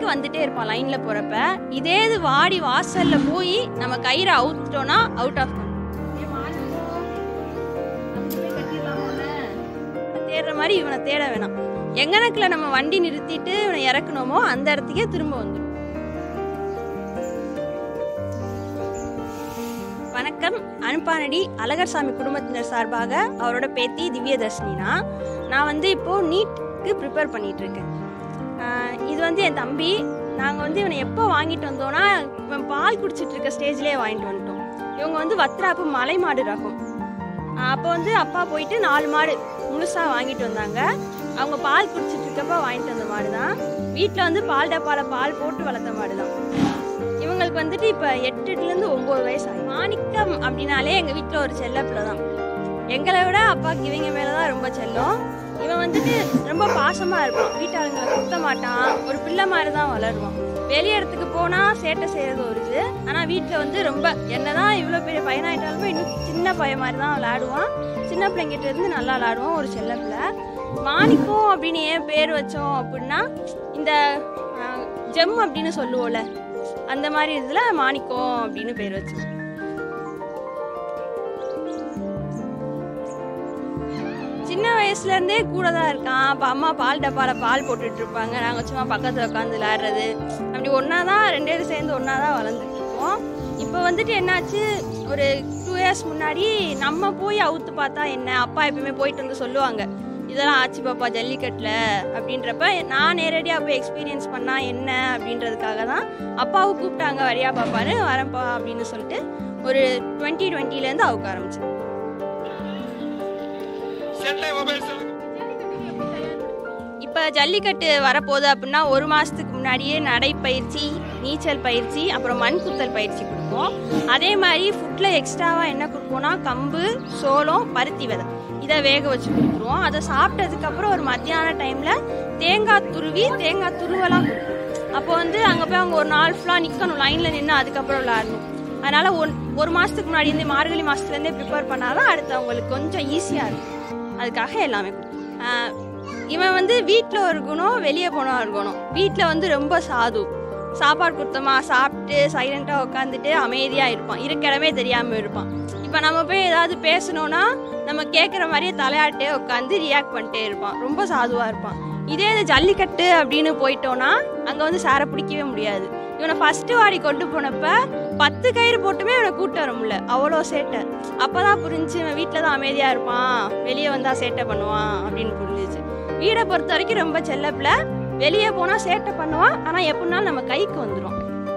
இலுவைக்கு வந்துட்டே இருப்பான் லைன்ல போறப்ப இதே இது வாடி வாசல்ல போய் நம்ம கயிறை அவுத்துட்டோம்னா அவுட் ஆஃப் தேடுற மாதிரி இவனை தேட வேணாம் எங்கனக்குல நம்ம வண்டி நிறுத்திட்டு இவனை இறக்கணுமோ அந்த இடத்துக்கே திரும்ப வந்துடும் வணக்கம் அனுப்பானடி அழகர்சாமி குடும்பத்தினர் சார்பாக அவரோட பேத்தி திவ்யதர்ஷினா நான் வந்து இப்போ நீட்க்கு ப்ரிப்பேர் பண்ணிட்டு இருக்கேன் ஆஹ் இது வந்து என் தம்பி நாங்கள் வந்து இவனை எப்போ வாங்கிட்டு வந்தோம்னா இவன் பால் குடிச்சிட்டு இருக்க ஸ்டேஜ்லேயே வாங்கிட்டு வந்துட்டோம் இவங்க வந்து வத்ராப்பு மலை மாடு ரகம் ஆஹ் அப்போ வந்து அப்பா போயிட்டு நாலு மாடு முழுசாக வாங்கிட்டு வந்தாங்க அவங்க பால் குடிச்சிட்டு இருக்கப்ப வாங்கிட்டு வந்த மாடு தான் வீட்டில் வந்து பால் டப்பால பால் போட்டு வளர்த்த மாடு தான் இவங்களுக்கு வந்துட்டு இப்போ எட்டுலேருந்து ஒம்பது வயசு ஆகும் மாணிக்கம் அப்படின்னாலே எங்கள் வீட்டில் ஒரு செல்ல பிள்ளை தான் எங்களை விட அப்பாவுக்கு இவங்க மேலே தான் ரொம்ப செல்லம் இவன் வந்துட்டு ரொம்ப பாசமாக இருப்பான் வீட்டாளுங்களை குத்த மாட்டான் ஒரு பிள்ளை மாதிரி தான் வளருவான் வெளி இடத்துக்கு போனால் சேட்டை செய்கிறது ஒரு இது ஆனால் வீட்டில் வந்து ரொம்ப என்னதான் இவ்வளோ பெரிய பையனாயிட்டாலுமே இன்னும் சின்ன பையன் மாதிரி தான் விளையாடுவான் சின்ன பிள்ளைங்கிட்ட இருந்து நல்லா விளையாடுவான் ஒரு செல்ல பிள்ளை மாணிக்கம் அப்படின்னு ஏன் பேர் வச்சோம் அப்படின்னா இந்த ஆஹ், ஜெம் அப்படின்னு சொல்லுவோம்ல அந்த மாதிரி இதில் மாணிக்கம் அப்படின்னு பேர் வச்சோம் சின்ன வயசுல இருந்தே கூட தான் இருக்கான் அப்போ அம்மா பால் டப்பால பால் போட்டுட்டு இருப்பாங்க நாங்கள் சும்மா பக்கத்தில் உட்காந்து விளையாடுறது அப்படி ஒன்றா தான் ரெண்டு பேரும் சேர்ந்து ஒன்றா தான் வளர்ந்துட்டு இருக்கோம் இப்போ வந்துட்டு என்னாச்சு ஒரு டூ இயர்ஸ் முன்னாடி நம்ம போய் அவுத்து பார்த்தா என்ன அப்பா எப்பயுமே போயிட்டு வந்து சொல்லுவாங்க இதெல்லாம் ஆச்சு பாப்பா ஜல்லிக்கட்டில் அப்படின்றப்ப நான் நேரடியாக போய் எக்ஸ்பீரியன்ஸ் பண்ணா என்ன அப்படின்றதுக்காக தான் அப்பாவை கூப்பிட்டாங்க வரியா பாப்பான்னு வரேன்ப்பா அப்படின்னு சொல்லிட்டு ஒரு டுவெண்ட்டி டுவெண்ட்டிலேருந்து அவுக்க ஆரம்பிச்சேன் சென்னை மொபைல் சொல்லுங்க இப்போ ஜல்லிக்கட்டு வரப்போகுது அப்படின்னா ஒரு மாதத்துக்கு முன்னாடியே நடைப்பயிற்சி நீச்சல் பயிற்சி அப்புறம் மண் குத்தல் பயிற்சி கொடுப்போம் அதே மாதிரி ஃபுட்டில் எக்ஸ்ட்ராவாக என்ன கொடுப்போம்னா கம்பு சோளம் பருத்தி விதை இதை வேக வச்சு கொடுத்துருவோம் அதை சாப்பிட்டதுக்கப்புறம் ஒரு மத்தியான டைமில் தேங்காய் துருவி தேங்காய் துருவலாம் கொடுப்போம் அப்போ வந்து அங்கே போய் அவங்க ஒரு நாள் ஃபுல்லாக நிற்கணும் லைனில் நின்று அதுக்கப்புறம் விளாடணும் அதனால் ஒன் ஒரு மாதத்துக்கு முன்னாடி இந்த மார்கழி மாதத்துலேருந்தே ப்ரிப்பேர் பண்ணாதான் அடுத்து அவங்களுக்கு கொஞ்சம் ஈஸியாக இருக்கும் அதுக்காக எல்லாமே கொடுப்போம். ஆஹ் இவன் வந்து வீட்டில் ஒரு குணம் வெளியே போனால் ஒரு குணம் வீட்டில் வந்து ரொம்ப சாது சாப்பாடு கொடுத்தோமா சாப்பிட்டு சைலண்ட்டாக உட்காந்துட்டு அமைதியாக இருப்பான் இருக்க இடமே தெரியாமல் இருப்பான் இப்போ நம்ம போய் ஏதாவது பேசணும்னா நம்ம கேட்குற மாதிரியே தலையாட்டே உட்காந்து ரியாக்ட் பண்ணிட்டே இருப்பான் ரொம்ப சாதுவாக இருப்பான் இதே இது ஜல்லிக்கட்டு அப்படின்னு போயிட்டோன்னா அங்கே வந்து சாரை பிடிக்கவே முடியாது இவனை ஃபஸ்ட்டு வாடி கொண்டு போனப்ப பத்து கயிறு போட்டுமே இவனை கூட்டு வர முடியல அவ்வளோ சேட்டை அப்பதான் புரிஞ்சு இவன் வீட்டில் தான் அமைதியாக இருப்பான் வெளியே வந்தா சேட்டை பண்ணுவான் அப்படின்னு புரிஞ்சிச்சு வீடை பொறுத்த வரைக்கும் ரொம்ப செல்லப்பில் வெளியே போனால் சேட்டை பண்ணுவான் ஆனால் எப்படினாலும் நம்ம கைக்கு வந்துடும்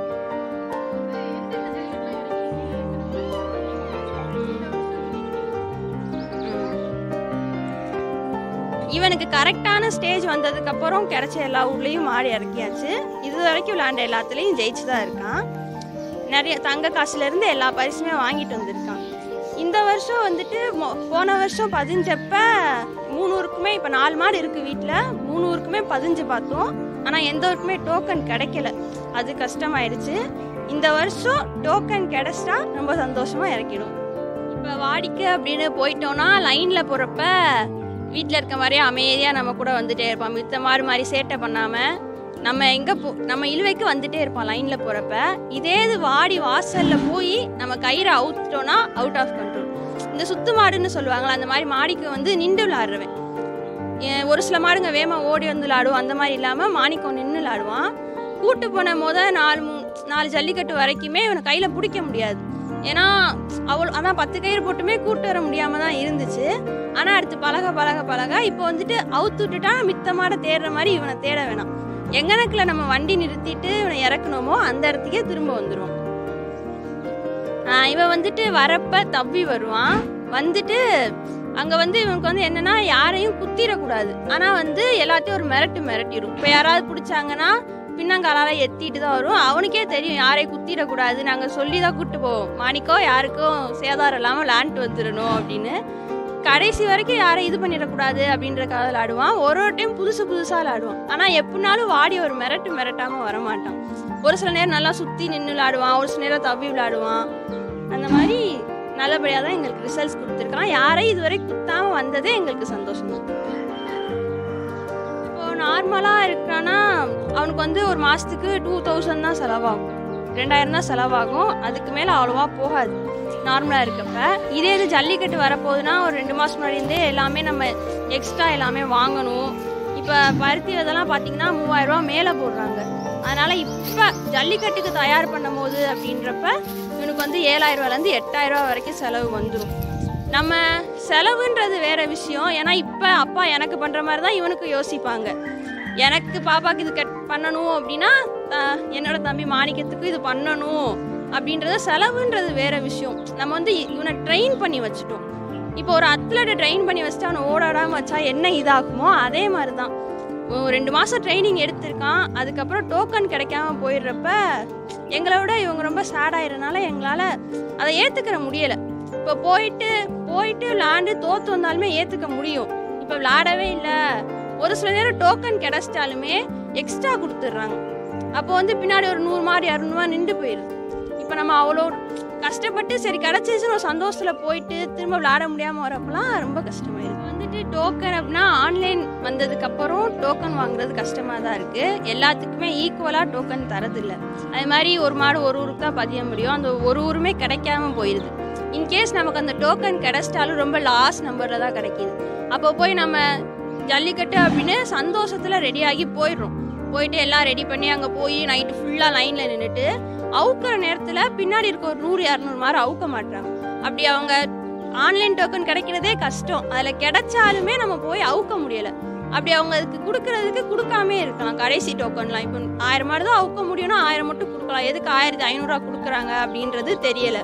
இவனுக்கு கரெக்டான ஸ்டேஜ் வந்ததுக்கு அப்புறம் கிடைச்ச எல்லா ஊர்லேயும் மாடு இறக்கியாச்சு இது வரைக்கும் விளையாண்ட எல்லாத்துலேயும் ஜெயிச்சு தான் இருக்கான் நிறைய தங்க காசுல இருந்து எல்லா பரிசுமே வாங்கிட்டு வந்திருக்கான் இந்த வருஷம் வந்துட்டு மொ- போன வருஷம் பதிஞ்சப்ப மூணு ஊருக்குமே இப்போ நாலு மாடு இருக்கு வீட்டில் மூணு ஊருக்குமே பதிஞ்சு பார்த்தோம் ஆனால் எந்த ஊருக்குமே டோக்கன் கிடைக்கல அது கஷ்டமாயிடுச்சு இந்த வருஷம் டோக்கன் கிடைச்சிட்டா ரொம்ப சந்தோஷமா இறக்கிடும் இப்போ வாடிக்கை அப்படின்னு போயிட்டோம்னா லைனில் போகிறப்ப வீட்டில் இருக்க மாதிரியே அமைதியாக நம்ம கூட வந்துட்டே இருப்பான் மித்த மாறு மாதிரி சேட்டை பண்ணாமல் நம்ம எங்கே போ நம்ம இழுவைக்கு வந்துட்டே இருப்பான் லைனில் போகிறப்ப இதே இது வாடி வாசலில் போய் நம்ம கயிறை அவுத்துட்டோன்னா அவுட் ஆஃப் கண்ட்ரோல் இந்த சுத்து மாடுன்னு சொல்லுவாங்களா அந்த மாதிரி மாடிக்கு வந்து நின்று விளாடுறவன் ஏன் ஒரு சில மாடுங்க வேமா ஓடி வந்து விளாடுவோம் அந்த மாதிரி இல்லாமல் மாணிக்கம் நின்று விளாடுவான் கூட்டு போன முத நாலு மூ நாலு ஜல்லிக்கட்டு வரைக்குமே இவனை கையில் பிடிக்க முடியாது ஏன்னா அவ்வளோ அதான் பத்து கயிறு போட்டுமே கூட்டு வர முடியாமல் தான் இருந்துச்சு ஆனால் அடுத்து பழக பழக பழக இப்போ வந்துட்டு அவுத்து விட்டுட்டா மித்த மாடை தேடுற மாதிரி இவனை தேட வேணாம் எங்கனக்குல நம்ம வண்டி நிறுத்திட்டு இவனை இறக்கணுமோ அந்த இடத்துக்கே திரும்ப வந்துடுவான் ஆஹ் இவன் வந்துட்டு வரப்ப தப்பி வருவான் வந்துட்டு அங்கே வந்து இவனுக்கு வந்து என்னன்னா யாரையும் குத்திடக்கூடாது ஆனால் வந்து எல்லாத்தையும் ஒரு மிரட்டு மிரட்டிடும் இப்போ யாராவது பிடிச்சாங்கன்னா பின்னங்காலால எத்திட்டு தான் வரும் அவனுக்கே தெரியும் யாரையும் குத்திடக்கூடாது நாங்கள் சொல்லி தான் கூப்பிட்டு போவோம் மாணிக்கோ யாருக்கும் சேதாரம் இல்லாமல் விளாண்டுட்டு வந்துடணும் அப்படின்னு கடைசி வரைக்கும் யாரை இது பண்ணிடக்கூடாது அப்படின்றக்காக விளாடுவான் ஒரு ஒரு டைம் புதுசு புதுசாக விளாடுவான் ஆனால் எப்படினாலும் வாடி ஒரு மிரட்டு மிரட்டாமல் வரமாட்டான் ஒரு சில நேரம் நல்லா சுற்றி நின்று விளாடுவான் ஒரு சில நேரம் தவி விளாடுவான் அந்த மாதிரி நல்லபடியாக தான் எங்களுக்கு ரிசல்ட்ஸ் கொடுத்துருக்கான் யாரையும் இதுவரை குத்தாமல் வந்ததே எங்களுக்கு சந்தோஷம் தான் இப்போ நார்மலாக இருக்கான்னா அவனுக்கு வந்து ஒரு மாதத்துக்கு டூ தௌசண்ட் தான் செலவாகும் ரெண்டாயிரம் தான் செலவாகும் அதுக்கு மேலே அவ்வளோவா போகாது நார்மலாக இருக்கப்ப இதே இது ஜல்லிக்கட்டு வரப்போகுதுன்னா ஒரு ரெண்டு மாதம் முன்னாடி இருந்தே எல்லாமே நம்ம எக்ஸ்ட்ரா எல்லாமே வாங்கணும் இப்போ பருத்தி இதெல்லாம் பார்த்தீங்கன்னா மூவாயிரரூவா மேலே போடுறாங்க அதனால் இப்போ ஜல்லிக்கட்டுக்கு தயார் பண்ணும் போது அப்படின்றப்ப இவனுக்கு வந்து ஏழாயிரரூவாலேருந்து எட்டாயிரரூவா வரைக்கும் செலவு வந்துடும் நம்ம செலவுன்றது வேற விஷயம் ஏன்னா இப்போ அப்பா எனக்கு பண்ணுற மாதிரி தான் இவனுக்கு யோசிப்பாங்க எனக்கு பாப்பாக்கு இது கட் பண்ணணும் அப்படின்னா ஆஹ், என்னோட தம்பி மாணிக்கத்துக்கு இது பண்ணணும் அப்படின்றது செலவுன்றது வேற விஷயம் நம்ம வந்து இவனை ட்ரெயின் பண்ணி வச்சுட்டோம் இப்போ ஒரு அத்லெட்டை ட்ரெயின் பண்ணி வச்சுட்டு அவனை ஓடாடாமல் வச்சா என்ன இதாகுமோ அதே மாதிரி தான் ஒரு ரெண்டு மாதம் ட்ரைனிங் எடுத்திருக்கான் அதுக்கப்புறம் டோக்கன் கிடைக்காம போயிடுறப்ப எங்களை விட இவங்க ரொம்ப சேட் ஆயிடுறதுனால எங்களால் அதை ஏற்றுக்கிற முடியலை இப்போ போயிட்டு போயிட்டு விளாண்டு தோற்று வந்தாலுமே ஏற்றுக்க முடியும் இப்போ விளாடவே இல்லை ஒரு சில நேரம் டோக்கன் கிடைச்சிட்டாலுமே எக்ஸ்ட்ரா கொடுத்துட்றாங்க அப்போ வந்து பின்னாடி ஒரு நூறு மாடு இரநூறுவா நின்று போயிடுது இப்போ நம்ம அவ்வளோ கஷ்டப்பட்டு சரி கிடச்சிச்சுன்னு ஒரு சந்தோஷத்தில் போயிட்டு திரும்ப விளாட முடியாமல் வரப்பெல்லாம் ரொம்ப கஷ்டமாயிருக்கு வந்துட்டு டோக்கன் அப்படின்னா ஆன்லைன் வந்ததுக்கப்புறம் டோக்கன் வாங்குறது கஷ்டமாக தான் இருக்குது எல்லாத்துக்குமே ஈக்குவலாக டோக்கன் தரதில்லை அது மாதிரி ஒரு மாடு ஒரு ஊருக்கு தான் பதிய முடியும் அந்த ஒரு ஊருமே கிடைக்காம போயிடுது இன்கேஸ் நமக்கு அந்த டோக்கன் கிடைச்சிட்டாலும் ரொம்ப லாஸ்ட் நம்பரில் தான் கிடைக்கிது அப்போ போய் நம்ம ஜல்லிக்கட்டு அப்படின்னு சந்தோஷத்தில் ரெடியாகி போயிடுறோம் போயிட்டு எல்லாம் ரெடி பண்ணி அங்கே போய் நைட்டு ஃபுல்லாக லைனில் நின்றுட்டு அவுக்கிற நேரத்தில் பின்னாடி இருக்க ஒரு நூறு இரநூறு மாதிரி அவுக்க மாட்டாங்க அப்படி அவங்க ஆன்லைன் டோக்கன் கிடைக்கிறதே கஷ்டம் அதில் கிடைச்சாலுமே நம்ம போய் அவுக்க முடியலை அப்படி அவங்க அதுக்கு கொடுக்கறதுக்கு கொடுக்காமே இருக்கலாம் கடைசி டோக்கன்லாம் இப்போ ஆயிரம் மாடு தான் அவுக்க முடியும்னா ஆயிரம் மட்டும் கொடுக்கலாம் எதுக்கு ஆயிரத்தி ஐநூறுரூவா கொடுக்குறாங்க அப்படின்றது தெரியலை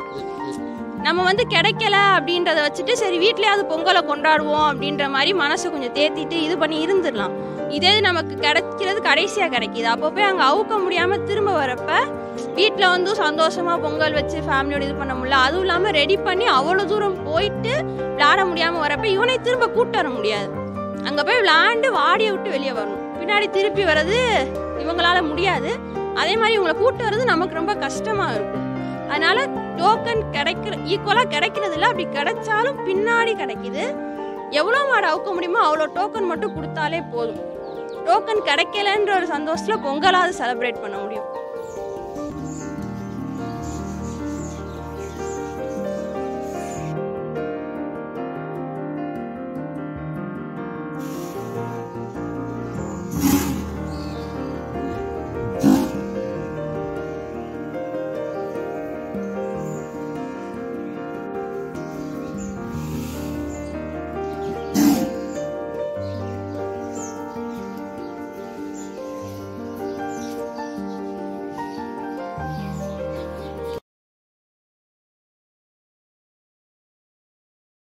நம்ம வந்து கிடைக்கல அப்படின்றத வச்சுட்டு சரி வீட்லயாவது பொங்கலை கொண்டாடுவோம் அப்படின்ற மாதிரி மனசை கொஞ்சம் தேத்திட்டு இது பண்ணி இருந்துடலாம் இதே இது நமக்கு கிடைக்கிறது கடைசியாக கிடைக்கிது அப்போ போய் அங்கே அவுக்க முடியாமல் திரும்ப வரப்ப வீட்டில் வந்து சந்தோஷமாக பொங்கல் வச்சு ஃபேமிலியோட இது பண்ண முடியல அதுவும் இல்லாமல் ரெடி பண்ணி அவ்வளோ தூரம் போயிட்டு விளையாட முடியாமல் வரப்ப இவனை திரும்ப கூட்டு வர முடியாது அங்கே போய் விளையாண்டு வாடியை விட்டு வெளியே வரணும் பின்னாடி திருப்பி வர்றது இவங்களால முடியாது அதே மாதிரி இவங்களை கூட்டு வர்றது நமக்கு ரொம்ப கஷ்டமாக இருக்கும் அதனால டோக்கன் கிடைக்கிற ஈக்குவலாக கிடைக்கிறது இல்லை அப்படி கிடைச்சாலும் பின்னாடி கிடைக்குது எவ்வளோ மாடு அவுக்க முடியுமோ அவ்வளோ டோக்கன் மட்டும் கொடுத்தாலே போதும் டோக்கன் கிடைக்கலன்ற ஒரு சந்தோஷத்தில் பொங்கலாவது செலிப்ரேட் பண்ண முடியும்